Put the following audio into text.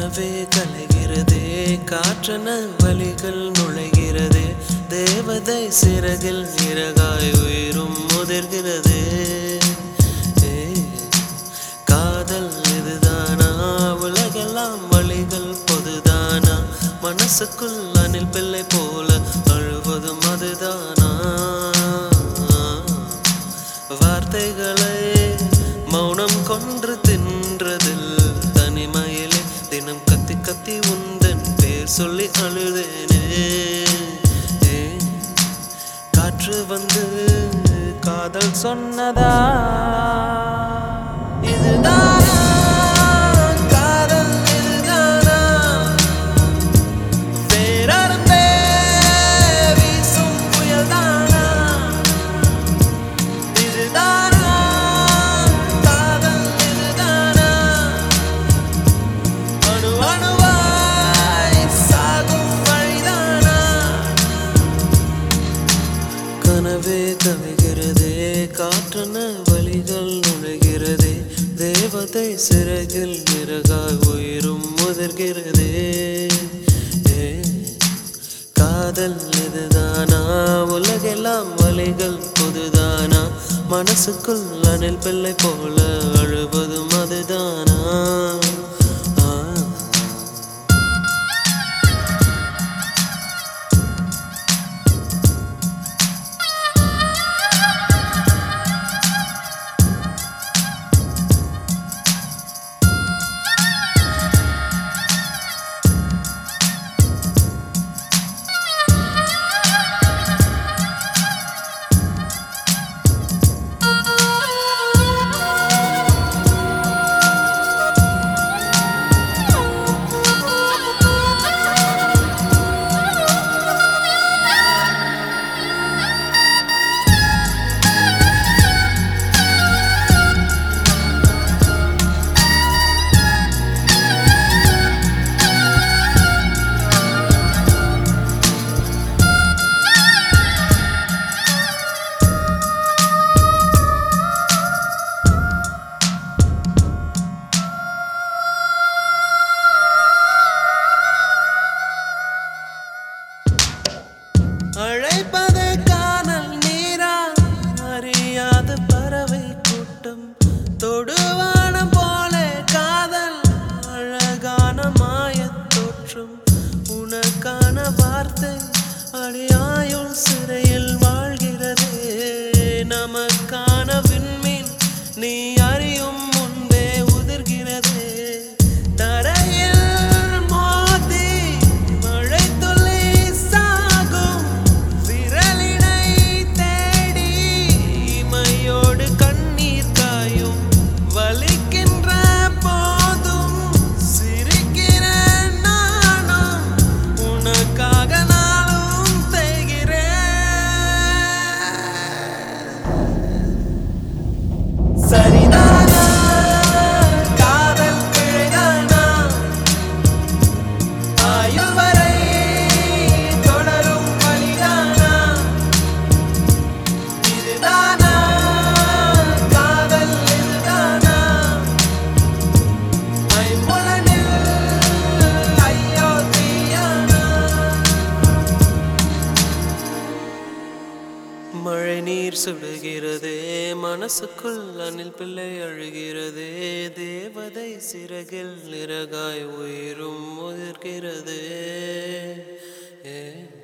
கனவே கலைகிறதே காற்றன வழிகள் நுழைகிறதே தேவதை சிறகில் இறகாய் உயிரும் முதிர்கிறதே ஏய், காதல் இதுதானா உலகெல்லாம் வழிகள் பொதுதானா மனசுக்குள் அணில் பிள்ளை போல அழுவதும் அதுதானா வார்த்தைகளை மௌனம் கொன்று தின்றதில் தனிமையிலே தினம் கத்தி கத்தி உந்தன் பேர் சொல்லி அழுதேனே ஏன் காற்று வந்து காதல் சொன்னதா இதுதானா காதல் இதுதானா வேறறுந்தே வீசும் புயல்தானா இதுதானா காதல் இதுதானா அணு அணுவாய் சாகும் வழிதானா கனவே கவிகிறதே காற்றன வழிகள் நுழைகிறதே தேவதை சிறகில் இறகாய் உயிரும் முதிர்கிறதே ஏ, காதல் இதுதானா உலகெல்லாம் வழிகள் பொதுதானா மனசுக்குள் அணில் பிள்ளை போல அழுவதும் அதுதானா ஆ அழைப்பது காணல் நீரா அறியாத பறவை கூட்டம் தொடுவானம் போல காதல் அழகான மாயத் தோற்றம் உனக்கான வார்த்தை அடியாயுள் சிறையில் வாழ்கிறதே நமக்கான விண்மீன் நீ அறியும் முன்பே உதிர்கிறதே தரையில் மோதி மழை துளி சாகும் விரலினை தேடி இமையோடு கண்ணீர் காயும் வலிக்கின்ற போதும் சிரிக்கிற நானும் உனக்காக நாளும் தேய்கிறேன் சரிதானா காதல் பிழைதானா ஆயுள் வரை தொடரும் வழிதானா இதுதானா காதல் இதுதானா ஐம்புலனில் ஐயோ தீயானா மழை நீர் சுடுகிறதே மனசுக்குள் அணில் பிள்ளை அழுகிறதே தேவதை சிறகில் இறகாய் உயிரும் முதிர்கிறதே ஏ